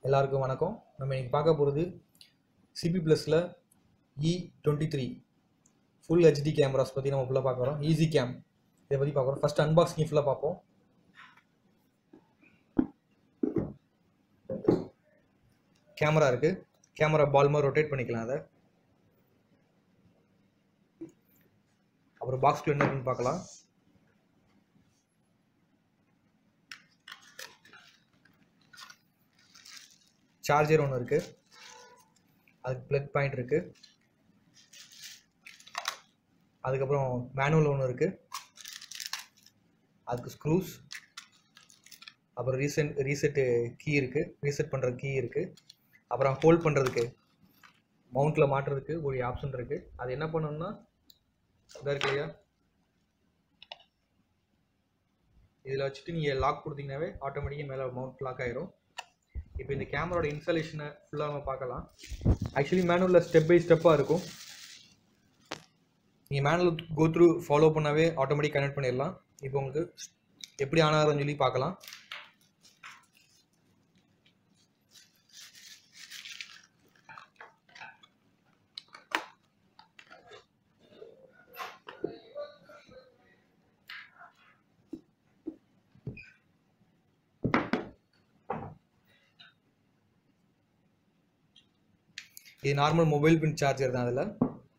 எல்லாருக்கும் வணக்கம் நம்ம இன்னைக்கு பார்க்க போகிறது சிபி ப்ளஸில் E twenty three full HD cameras பற்றி நம்ம ஃபுல்லாக பார்க்க வரோம் ஈஸி கேம் இதை பற்றி பார்க்குறோம் ஃபஸ்ட் அன்பாக்சிங் ஃபுல்லாக பார்ப்போம் கேமரா இருக்குது கேமரா பால் மாதிரி ரொட்டேட் பண்ணிக்கலாம் அதை அப்புறம் பாக்ஸ்க்குள்ள என்ன இருக்குன்னு பார்க்கலாம் சார்ஜர் ஒன்று இருக்குது அதுக்கு ப்ளக் பாயிண்ட் இருக்குது அதுக்கப்புறம் மேனுவல் ஒன்று இருக்குது அதுக்கு ஸ்க்ரூஸ் அப்புறம் ரீசெண்ட் ரீசெட்டு கீ இருக்குது ரீசெட் பண்ணுற கீ இருக்குது அப்புறம் ஹோல்ட் பண்ணுறதுக்கு மவுண்ட்டில் மாட்டுறதுக்கு ஒரு ஆப்ஷன் இருக்குது அது என்ன பண்ணணும்னா இதாக இருக்கு இல்லையா இதில் வச்சுட்டு நீங்கள் லாக் கொடுத்தீங்கன்னாவே ஆட்டோமேட்டிக்காக மேலே மவுண்ட் லாக் ஆயிரும் இப்போ இந்த கேமராவோட இன்ஸ்டாலேஷனை ஃபுல்லாக நம்ம பார்க்கலாம் ஆக்சுவலி மேனுவலில் ஸ்டெப் பை ஸ்டெப்பாக இருக்கும் நீங்கள் மேனுவல் கோ த்ரூ ஃபாலோ பண்ணாவே ஆட்டோமேட்டிக் கனெக்ட் பண்ணிடலாம் இப்போ உங்களுக்கு எப்படி ஆன் ஆகுதுன்னு சொல்லி பார்க்கலாம் இது நார்மல் மொபைல் பின் சார்ஜர் தான் அதில்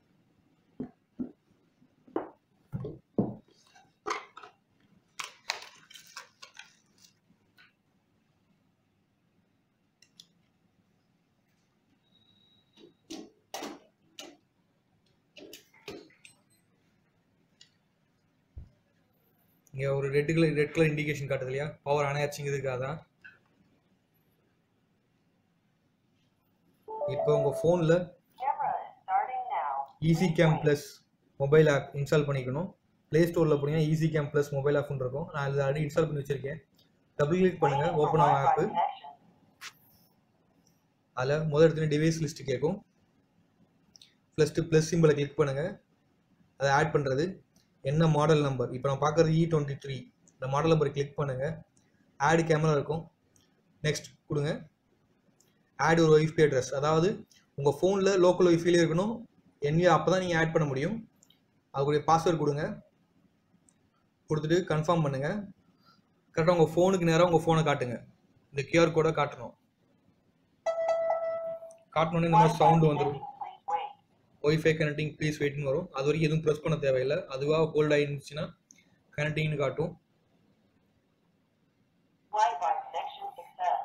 இங்கே ஒரு red colour red colour indication காட்டுது இல்லையா பவர் அணையாச்சுங்கிறதுக்காக தான் இப்போ உங்கள் ஃபோனில் Camera is starting now. Easy cam plus mobile app install பண்ணிக்கணும் ப்ளே ஸ்டோரில் போனீங்கன்னா ஈஸி கேம் ப்ளஸ் மொபைல் ஆப்னு இருக்கும் நான் இதில் ஆல்ரெடி இன்ஸ்டால் பண்ணி வச்சுருக்கேன் டபுள் கிளிக் பண்ணுங்கள் Waiting for ஓப்பன் ஆகும் Wi-Fi ஆப்பு connection. அதில் முதல் இடத்துல டிவைஸ் லிஸ்ட் கேட்கும் ப்ளஸ்ட்டு ப்ளஸ் சிம்பிளை கிளிக் பண்ணுங்கள் அதை ஆட் பண்ணுறது என்ன மாடல் நம்பர் இப்போ நான் பார்க்குறது இ டுவெண்ட்டி த்ரீ இந்த மாடல் நம்பரை கிளிக் பண்ணுங்கள் ஆட் கேமரா இருக்கும் நெக்ஸ்ட் கொடுங்க ஆட் ஒரு ஒய்ஃபை அட்ரஸ் அதாவது உங்கள் ஃபோனில் லோக்கல் ஒய்ஃபைலே இருக்கணும் என்வியா அப்போ தான் நீங்கள் ஆட் பண்ண முடியும் அதுக்குரிய பாஸ்வேர்டு கொடுங்க கொடுத்துட்டு கன்ஃபார்ம் பண்ணுங்கள் கரெக்டாக உங்கள் ஃபோனுக்கு நேராக உங்கள் ஃபோனை காட்டுங்க இந்த கியூஆர் கோடை காட்டணும் காட்டணுன்னே இந்த மாதிரி சவுண்டு வந்துடும் Please wait. Wifi connecting please வெயிட்னு வரும் அது வரைக்கும் எதுவும் ப்ரெஸ் பண்ண தேவையில்லை அதுவாக ஹோல்ட் ஆகிருந்துச்சுன்னா கனெக்டிங்னு காட்டும் Wi-Fi connection success.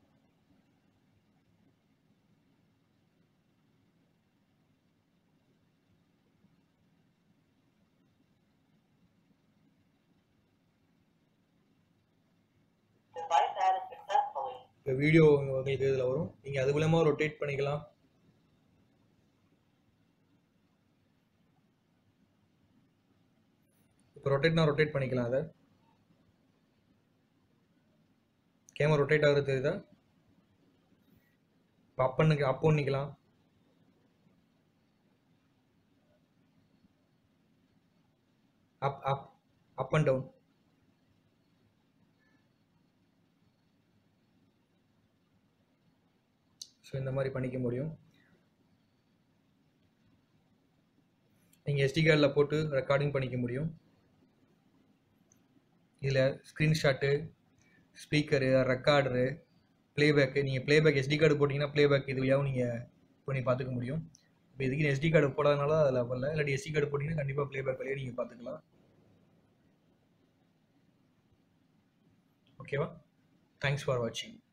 Device added successfully. இப்போ வீடியோ உங்களுக்கு இதில் வரும் நீங்கள் அது மூலமாக ரொட்டேட் பண்ணிக்கலாம் இப்போ ரொட்டேட்னா ரொட்டேட் பண்ணிக்கலாம் அதை கேமரா ரொட்டேட் ஆகுறது தெரியுதா இப்போ அப் பண்ணு அப் பண்ணிக்கலாம் up up up and down so இந்த மாதிரி பண்ணிக்க முடியும் நீங்கள் எஸ்டி கார்டில் போட்டு ரெக்கார்டிங் பண்ணிக்க முடியும் இதில் ஸ்க்ரீன்ஷாட்டு ஸ்பீக்கரு ரெக்கார்டரு ப்ளேபேக்கு நீங்கள் ப்ளேபேக் எஸ்டி கார்டு போட்டிங்கன்னா ப்ளேபேக் இது வழியாகவும் நீங்கள் பண்ணி பார்த்துக்க முடியும் இப்போ இதுக்கு எஸ்டி கார்டு போடாதனால அதில் வரல இல்லாட்டி எஸ்டி கார்டு போட்டிங்கன்னா கண்டிப்பாக ப்ளேபேக் வழியாக நீங்கள் பார்த்துக்கலாம் ஓகேவா தேங்க்ஸ் ஃபார் வாட்சிங்